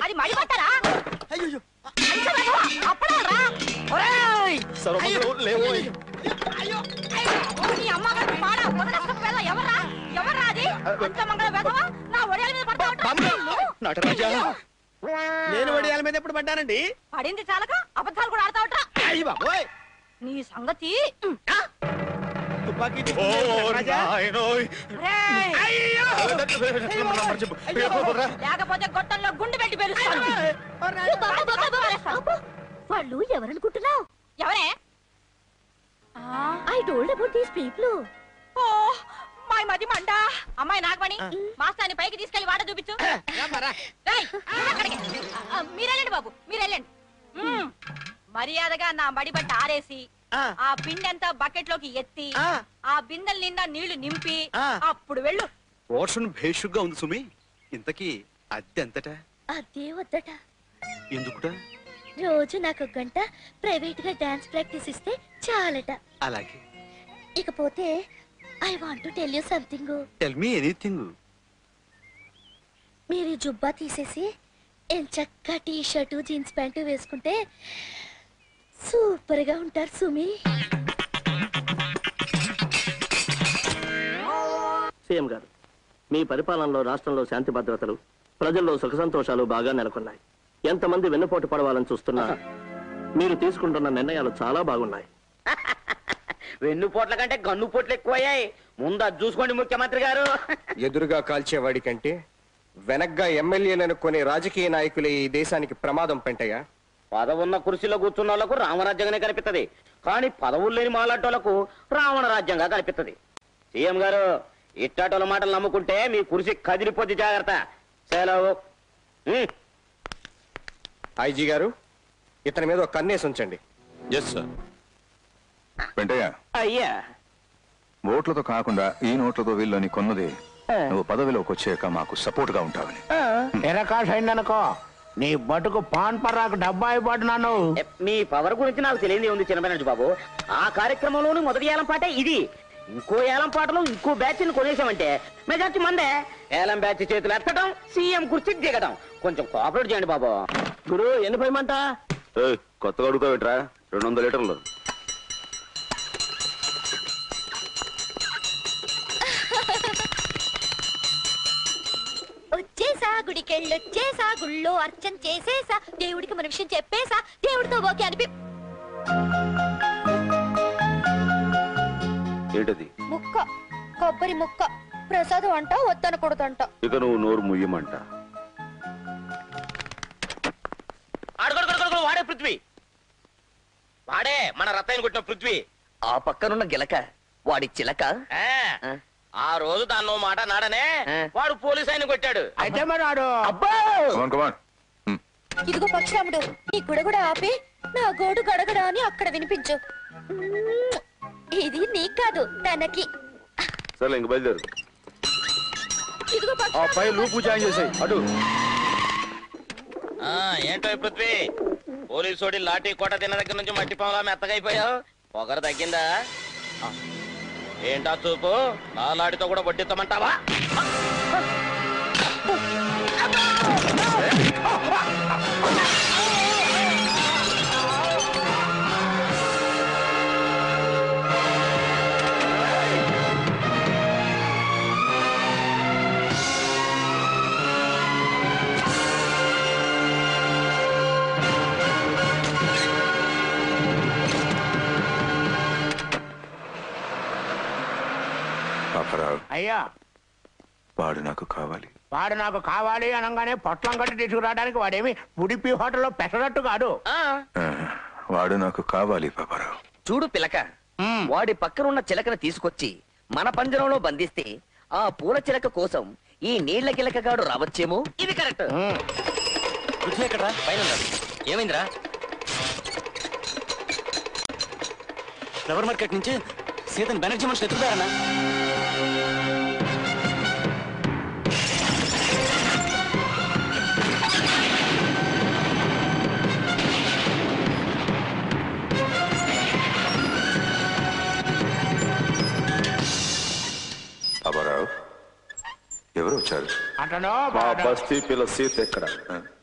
అది మడిపట్టారా అయ్యో అప్పుడారా సర్వమంగళం లేవోయ్ నీ అమ్మగారు పాడ వదలస్తపు వెళ్ళ ఎవర్రా ఎవర్రా అది అంత మంగళ వెధవ నా ఒడియాల మీద పడతావు నటరాజా నేను వడియాల మీద ఎప్పుడు పడ్డానండి పడింది చాలక అబద్ధాలు కూడా ఆడతావుట్రా అయ్యి బాబోయ్ నీ సంగతి తుపాకీ ఓ తీసుకుని రాజా. నాయనోయ్ రేయ్, అయ్యో నంబర్ చెప్పు అయ్యో. పోరా. లేకపోతే గొట్టంలో గుండు పెట్టి పెరుస్తాను ఓ రాజా. వాళ్ళు ఎవరనుకుంటున్నావు ఎవరే I told about these people oh my మది మండ అమ్మాయి నాగమణి మాస్తాన్ని పైకి తీసుకెళ్లి వాట చూపించు రామ్మా, రేయ్, నువ్వు అక్కడికి. ఆ, మీరెళ్ళండి బాబు మీరెళ్ళండి మ్మ్. మర్యాదగా నా మడిబట్ట ఆరేసి ఆ. ఆ పిండంతా బకెట్ లోకి ఎత్తి ఆ. ఆ బిందెల నిండా నీళ్లు నింపి ఆ. అప్పుడు వెళ్ళు పోర్షన్ భేషుగ్గా ఉంది సుమి ఇంతకీ అద్దె ఎంతట అదే వద్దట ఎందుకుట రోజు నాకు ఒక గంట ప్రైవేట్ గా డాన్స్ ప్రాక్టీస్ ఇస్తే చాలట అలాగే ఇకపోతే I want to tell you something tell me anything మీరు ఈ జుబ్బా తీసేసి ఎంచక్క టీ షర్టు జీన్స్ ప్యాంటు వేసుకుంటే సూపర్ గా ఉంటారు సుమి సీఎం గారు మీ పరిపాలనలో రాష్ట్రంలో శాంతి భద్రతలు ప్రజల్లో సుఖ సంతోషాలు బాగా నెలకొన్నాయి ఎంతమంది వెన్నుపోటు పడవాలని చూస్తున్నా మీరు తీసుకుంటున్న నిర్ణయాలు చాలా బాగున్నాయి వెన్నుపోట్ల కంటే గన్నుపోట్లు ఎక్కువయ్యాయి ముందు అది చూసుకోండి ముఖ్యమంత్రి గారు ఎదురుగా కాల్చేవాడి కంటే వెనగ్గా ఎమ్మెల్యేలను కొనే రాజకీయ నాయకులే ఈ దేశానికి ప్రమాదం పెంటయ్యా పదవున్న కుర్చీలో కూర్చున్న వాళ్ళకు రామరాజ్యంగానే కనిపిస్తది కానీ పదవులు లేని మాలాటోళ్లకు రావణ రాజ్యంగా కనిపిస్తది సీఎం గారు ఇట్టాటోల మాటలు నమ్ముకుంటే మీ కుర్చీ కదిలిపోద్ది జాగ్రత్త సెలవు ఉమ్. ఐజీ గారు ఇతని మీద ఒక కన్నేసి ఉంచండి ఎస్ సార్ వెంటయ్య అయ్యా ఓట్లతో కాకుండా ఈ నోట్లతో వీళ్ళని కొన్నది నువ్వు పదవిలోకి వచ్చాక మాకు సపోర్ట్ గా ఉంటావని ఎరకాస్ అయిందనుకో నీ బతుకు పాన్ పర్రాకు డబ్బా అయిపోతున్నాను ఎ, మీ పవర్ గురించి నాకు తెలియదు ఉంది చిన్నపేనండి బాబు ఆ కార్యక్రమంలోని మొదటి ఏలం పాటే ఇది ఇంకో ఏలం పాటలో ఇంకో బ్యాచ్ ని కొనేసామంటే మెజార్టీ మందే ఏలం బ్యాచ్ చేతులు ఎత్తడం సీఎం కుర్చీ దిగడం కొంచెం కోఆపరేట్ చేయండి బాబు గురు ఎన్ని భయమంట కొత్తగా అడుగుతావేట్రా రెండు వందల లీటర్లు వచ్చేసా గుడికెళ్ళొచ్చేసా గుళ్ళో అర్చన చేసేసా దేవుడికి మన విషయం చెప్పేసా దేవుడితో ఓకే అనిపి ఏంటది ముక్క కొబ్బరి ముక్క ప్రసాదం అంట వద్దనకూడదంట ఇక నువ్వు నోరు ముయ్యమంట అడుగు వాడే పృథ్వీ వాడే మన రత్తాయిని కొట్టిన పృథ్వీ ఆ పక్కనున్న గిలక వాడి చిలక ఆ, ఆ రోజు దాన్నో మాట నాడనే వాడు పోలీస్ ఆయన కొట్టాడు అయితే మరి ఆడు కమాన్ కమాన్ ఇదిగో పక్షరాముడు నీ గుడ కూడా ఆపి నా గోడు గడగడ అని అక్కడ వినిపించు మ్మ్. ఇది నీకు కాదు తనకి సరే ఇంక బయలుదేరు ఇదిగో ఆ పక్షరాముడు, పై లూపు జాయిన్ చేసాయి అటు ఆ ఏంటో ఈ పృథ్వీ పోలీసోడి లాఠీ కోట తిన్న దగ్గర నుంచి మట్టి పాములా మెత్తగైపోయావు పొగరు తగ్గిందా ఆ, ఏంటా చూపు నా లాడితో కూడా వడ్డిస్తామంటావా పాపరావు అయ్యా వాడు నాకు కావాలి వాడు నాకు కావాలి అనగానే పొట్లం కట్టి తీసుకురావడానికి వాడేమి ఉడిపి హోటల్లో పెట్టనట్టు కాదు ఆ, వాడు నాకు కావాలి పాపారావు చూడు పిలక వాడి పక్కనున్న చిలకను తీసుకొచ్చి మన పంజరంలో బంధిస్తే ఆ పూల చిలక కోసం ఈ నీళ్ల గిలకగాడు రావచ్చేమో ఇది కరెక్ట్ పృథ్వీ ఎక్కడ్రా పైన ఉన్నాడు. ఏమైందిరా ఫ్లవర్ మార్కెట్ నుంచి సీతన్ బెనర్జీ మనుషులు ఎత్తుతారన్నా పాపారావు ఎవరు వచ్చారు అంటాను మా బస్తీ పిల్ల సీత ఎక్కడ